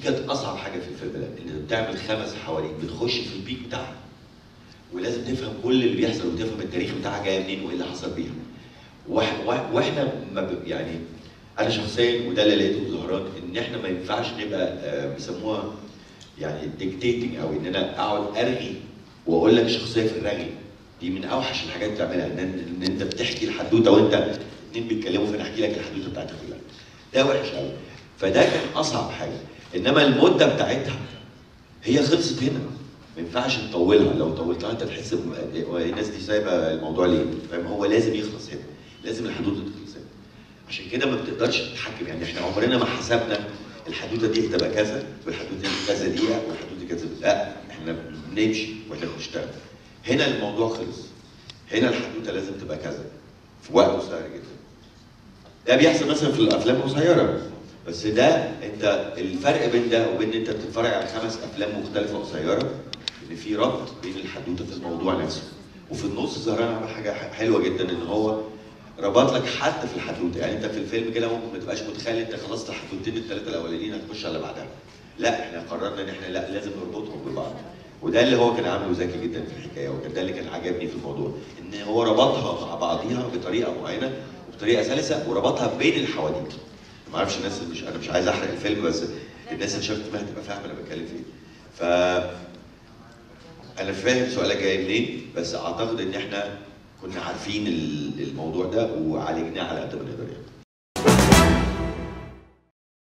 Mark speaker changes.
Speaker 1: كانت اصعب حاجه في الفيلم ده ان بتعمل خمس حواليك بتخش في البيك بتاعها ولازم تفهم كل اللي بيحصل وتفهم التاريخ بتاعها جايه منين وايه اللي حصل بيها وإح- وإح- واحنا ما ب- يعني انا شخصيا وده اللي لقيته في زهران ان احنا ما ينفعش نبقى آه، بيسموها يعني ديكتيتنج او ان انا اقعد ارغي واقول لك شخصيه في الرغي دي من اوحش الحاجات اللي تعملها ان, إن انت بتحكي الحدوته وانت اتنين بيتكلموا فانا احكي لك الحدوته بتاعتك كلها ده وحش قوي فده كان اصعب حاجه انما المده بتاعتها هي خلصت هنا ما ينفعش نطولها لو طولتها انت تحس ب- هو الناس دي سايبه الموضوع ليه؟ فاهم هو لازم يخلص هنا لازم الحدوته تخلص هنا عشان كده ما بتقدرش تتحكم يعني احنا عمرنا ما حسبنا الحدوته دي هتبقى كذا والحدوته دي كذا دقيقه والحدوته دي كذا لا احنا بنمشي واحنا بنشتغل هنا الموضوع خلص هنا الحدوته لازم تبقى كذا في وقت قصير جدا ده بيحصل مثلا في الافلام القصيره بس ده انت الفرق بين ده وبين انت بتتفرج على خمس افلام مختلفه قصيره ان في ربط بين الحدوته في الموضوع نفسه وفي النص زهران عمل حاجه ح- حلوه جدا ان هو ربط لك حد في الحدوته يعني انت في الفيلم كده ممكن ما تبقاش متخيل انت خلصت الحدوتين الثلاثه الاولانيين هتخش على اللي بعدها لا احنا قررنا ان احنا لا لازم نربطهم ببعض وده اللي هو كان عامله ذكي جدا في الحكايه وكان ده اللي كان عجبني في الموضوع ان هو ربطها مع بعضيها بطريقه معينه وبطريقه سلسه وربطها بين الحواديت ما اعرفش الناس اللي مش انا مش عايز احرق الفيلم بس الناس اللي شافت ما هتبقى فاهمه انا بتكلم في ايه ف انا فاهم سؤالك جاي منين بس اعتقد ان احنا كنا عارفين ال- الموضوع ده وعالجناه على قد ما نقدر يعني